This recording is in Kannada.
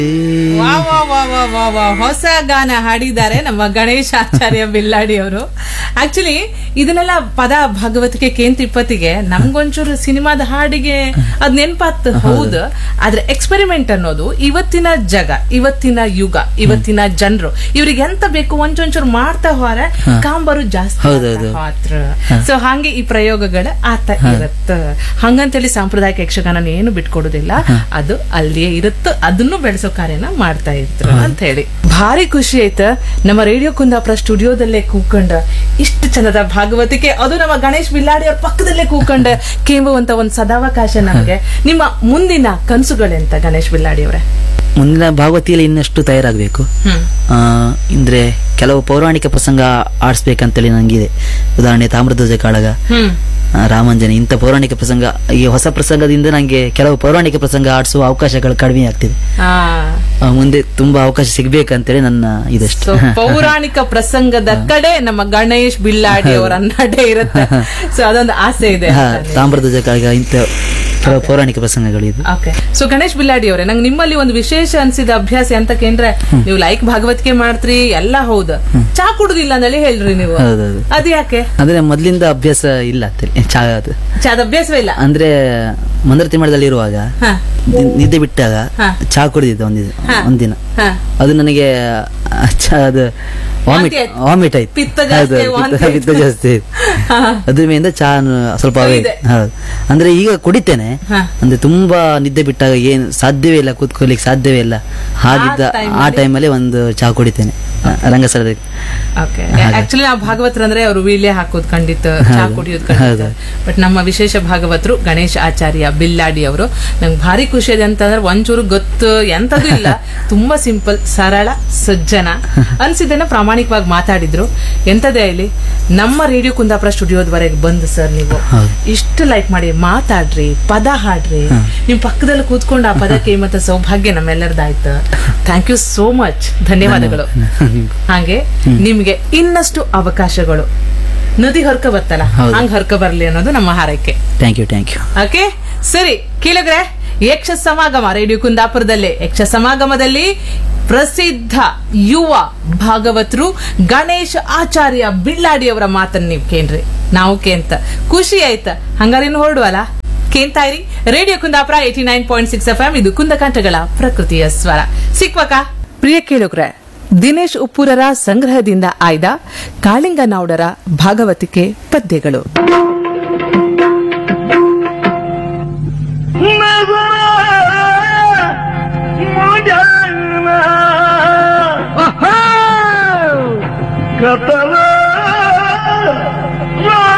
ವಾ ವಾ ವಾ ವಾ ವಾ ವಾ ಹೊಸ ಗಾನ ಹಾಡಿದ್ದಾರೆ ನಮ್ಮ ಗಣೇಶ್ ಆಚಾರ್ಯ ಬಿಲ್ಲಾಡಿ ಅವರು ಆಕ್ಚುಲಿ ಇದನ್ನೆಲ್ಲ ಪದ ಭಾಗವತಿಕೆ ಕೇಂದ್ರ ತಿಪ್ಪತ್ತಿಗೆ ನಮ್ಗೊಂಚೂರು ಸಿನಿಮಾದ ಹಾಡಿಗೆ ಅದ್ ನೆನ್ಪಾತ್ ಹೌದು ಆದ್ರೆ ಎಕ್ಸ್ಪೆರಿಮೆಂಟ್ ಅನ್ನೋದು ಇವತ್ತಿನ ಜಗ ಇವತ್ತಿನ ಯುಗ ಇವತ್ತಿನ ಜನರು ಇವ್ರಿಗೆ ಎಂತ ಬೇಕು ಒಂಚೊಂಚೂರು ಮಾಡ್ತಾ ಹೋರ ಕಾಂಬರು ಜಾಸ್ತಿ ಹೌದೌದು. ಮಾತ್ರ ಸೊ ಹಂಗೆ ಈ ಪ್ರಯೋಗಗಳ ಆತ ಇರತ್ತ ಹಂಗಂತೇಳಿ ಸಾಂಪ್ರದಾಯಿಕ ಯಕ್ಷಗಾನ ಏನು ಬಿಟ್ಕೊಡುದಿಲ್ಲ ಅದು ಅಲ್ಲಿಯೇ ಇರುತ್ತ ಅದನ್ನು ಬೆಳೆಸೋ ಕಾರ್ಯನ ಮಾಡ್ತಾ ಇದ್ರು ಅಂತ ಹೇಳಿ ಭಾರಿ ಖುಷಿ ಆಯ್ತ ನಮ್ಮ ರೇಡಿಯೋ ಕುಂದಾಪುರ ಸ್ಟುಡಿಯೋದಲ್ಲೇ ಕೂಕೊಂಡ ಇಷ್ಟು ಚಂದದ ಭಾಗವತಿಕೆ ಅದು ನಮ್ಮ ಗಣೇಶ್ ಬಿಲ್ಲಾಡಿ ಅವ್ರ ಪಕ್ಕದಲ್ಲೇ ಕೂಕೊಂಡ ಕೇಂಬುವಂತ ಒಂದು ಸದಾವಕಾಶ ನಮಗೆ ನಿಮ್ಮ ಮುಂದಿನ ಕನಸುಗಳೆಂತ ಗಣೇಶ್ ಬಿಲ್ಲಾಡಿ ಅವರೇ ಮುಂದಿನ ಭಾಗವತಿಯಲ್ಲಿ ಇನ್ನಷ್ಟು ತಯಾರಾಗಬೇಕು ಹ್ಮ್ ಅಂದ್ರೆ ಕೆಲವು ಪೌರಾಣಿಕ ಪ್ರಸಂಗ ಆಡಿಸ್ಬೇಕಂತೇಳಿ ನಂಗಿದೆ ಉದಾಹರಣೆ ತಾಮ್ರಧ್ವಜ ಕಾಳಗ ಹ್ಮ್ ಆ, ರಾಮಾಂಜನಿ ಇಂಥ ಪೌರಾಣಿಕ ಪ್ರಸಂಗ ಈ ಹೊಸ ಪ್ರಸಂಗದಿಂದ ನಂಗೆ ಕೆಲವು ಪೌರಾಣಿಕ ಪ್ರಸಂಗ ಆಡಿಸುವ ಅವಕಾಶಗಳು ಕಡಿಮೆ ಆಗ್ತಿದೆ ಆ ಆ, ಮುಂದೆ ತುಂಬಾ ಅವಕಾಶ ಸಿಗ್ಬೇಕಂತೇಳಿ ನನ್ನ ಇದಷ್ಟು ಸೊ ಪೌರಾಣಿಕ ಪ್ರಸಂಗದ ಕಡೆ ನಮ್ಮ ಗಣೇಶ್ ಬಿಲ್ಲಾಡಿ ಅವರ ನಡೆ ಇರುತ್ತೆ ಸೊ ಅದೊಂದು ಆಸೆ ಇದೆ ಹಾ, ತಾಮ್ರಧ್ವಜ ಕಾಳಗ ಇಂಥ ಕೆಲವು ಪೌರಾಣಿಕ ಪ್ರಸಂಗಗಳು ಇದು ಓಕೆ ಸೊ ಗಣೇಶ್ ಬಿಲ್ಲಾಡಿ ಅವರೇ ನಂಗೆ ನಿಮ್ಮಲ್ಲಿ ಒಂದು ವಿಶೇಷ ಅನ್ಸಿದ ಅಭ್ಯಾಸ ಅಂತ ಕೇಂದ್ರೆ ನೀವು ಲೈಕ್ ಭಾಗವತಿಕೆ ಮಾಡ್ತ್ರಿ ಎಲ್ಲ ಹೌದು ಚಾ ಕುಡುದಿಲ್ಲ ಅಂದೇಳಿ ಹೇಳ್ರಿ ನೀವು ಹೌದೌದು ಅದು ಯಾಕೆ ಅಂದ್ರೆ ಮೊದ್ಲಿಂದ ಅಭ್ಯಾಸ ಇಲ್ಲ ಅಂತೇಳಿ ಚಾ ಅದು ಚಾದ ಅಭ್ಯಾಸವೇ ಇಲ್ಲ ಅಂದ್ರೆ ಮಂದರತಿ ಮಠದಲ್ಲಿ ಇರುವಾಗ ಹಾ ನಿ- ನಿದ್ದೆ ಬಿಟ್ಟಾಗ ಹಾ. ಚಾ ಕುಡಿದಿದ್ದೆ ಒಂದಿನ ಹಾ. ಒಂದಿನ ಹಾ ಅದು ನನಗೆ ಆ, ಚಾ ಅದು ವಾಮಿಟ್ ವಾಂತಿ ಆಯ್ತು. ವಾಮಿಟ್ ಆಯ್ತು ಪಿತ್ತ ಜಾಸ್ತಿ, ಹೌದು, ವಾಂತಿ ಪಿತ್ತ- ಪಿತ್ತ ಜಾಸ್ತಿ ಆಯ್ತು. ಅದ್ರ ಮೇಲಿಂದ ಚಾ ಸ್ವಲ್ಪ ಅವೇ ಇದೆ. ಹೌದು ಅಂದ್ರೆ ಈಗ ಕುಡಿತೇನೆ ಹಾ. ಅಂದ್ರೆ ತುಂಬಾ ನಿದ್ದೆ ಬಿಟ್ಟಾಗ ಏನು ಸಾಧ್ಯವೇ ಇಲ್ಲ ಕೂತ್ಕೊಳ್ಳಿಕ್ಕೆ ಸಾಧ್ಯವೇ ಇಲ್ಲ ಹಾಗಿದ್ದ time ಆ ಟೈಮಲ್ಲಿ ಒಂದು ಚಾ ಕುಡಿತೇನೆ ಆ, ರಂಗಸ್ಥಳದಲ್ಲಿ ಓಕೆ ಆಕ್ಚುಲಿ ನಾವು ಭಾಗವತರು ಅಂದ್ರೆ ಅವರು ವೀಳ್ಯ ಹಾಕೋದು ಖಂಡಿತ ಚಾ ಕುಡಿಯೋದು ಖಂಡಿತ ಹೌದು. ಬಟ್ ನಮ್ಮ ವಿಶೇಷ ಭಾಗವತರು ಗಣೇಶ್ ಆಚಾರ್ಯ ಬಿಲ್ಲಾಡಿ ಅವರು ನಂಗೆ ಭಾರಿ ಖುಷಿ ಇದೆ ಅಂತಂದ್ರೆ ಒಂಚೂರು ಗೊತ್ತು ಎಂತದೂ ಇಲ್ಲ ತುಂಬಾ ಸಿಂಪಲ್ ಸರಳ ಸಜ್ಜನ ಅನ್ಸಿದ್ದನ್ನ ಪ್ರಾಮಾಣಿಕವಾಗಿ ಮಾತಾಡಿದ್ರು ಎಂತದೇ ಇಲ್ಲಿ ನಮ್ಮ ರೇಡಿಯೋ ಕುಂದಾಪುರ ಸ್ಟುಡಿಯೋದವರೆಗೆ ಬಂದು ಸರ್ ನೀವು ಹೌದು. ಇಷ್ಟು ಲೈಕ್ ಮಾಡಿ ಮಾತಾಡ್ರಿ ಪದ ಹಾಡ್ರಿ ನಿಮ್ ಪಕ್ಕದಲ್ಲಿ ಕೂತ್ಕೊಂಡು ಆ ಪದಕ್ಕೆ ಮತ್ತೆ ಸೌಭಾಗ್ಯ ನಮ್ಮೆಲ್ಲರದಾಯ್ತು ಥ್ಯಾಂಕ್ ಯು ಸೋ ಮಚ್ ಧನ್ಯವಾದಗಳು ಹಾಗೆ ನಿಮ್ಗೆ ಇನ್ನಷ್ಟು ಅವಕಾಶಗಳು ನದಿ ಹೊರ್ಕ ಬರ್ತಲ್ಲ ಹೌದು. ಹಂಗ್ ಹೊರ್ಕ ಬರ್ಲಿ ಅನ್ನೋದು ನಮ್ಮ ಹಾರೈಕೆ thank you thank you okay ಸರಿ ಕೇಳಿದ್ರೆ ಯಕ್ಷ ಸಮಾಗಮ ರೇಡಿಯೋ ಕುಂದಾಪುರದಲ್ಲೇ ಯಕ್ಷ ಸಮಾಗಮದಲ್ಲಿ ಪ್ರಸಿದ್ಧ ಯುವ ಭಾಗವತರು ಗಣೇಶ್ ಆಚಾರ್ಯ ಬಿಲ್ಲಾಡಿ ಅವರ ಮಾತನ್ನ ನೀವು ಕೇಳ್ರಿ ನಾವು ಕೇಂತ ಖುಷಿ ಆಯ್ತ ಹಂಗಾರೆ ಇನ್ನು ಹೊರಡುವಲ್ಲ ಕೇಂತಾ ಇರಿ radio Kundapura eighty nine point six F M ಇದು ಕುಂದಕಂಠಗಳ ಪ್ರಕೃತಿಯ ಸ್ವರ ಸಿಕ್ವಕ ಪ್ರಿಯ ಕೇಳುಗ್ರೆ ದಿನೇಶ್ ಉಪ್ಪೂರರ ಸಂಗ್ರಹದಿಂದ ಆಯ್ದ ಕಾಳಿಂಗನೌಡರ ಭಾಗವತಿಕೆ ಪದ್ಯಗಳು ಕತಲ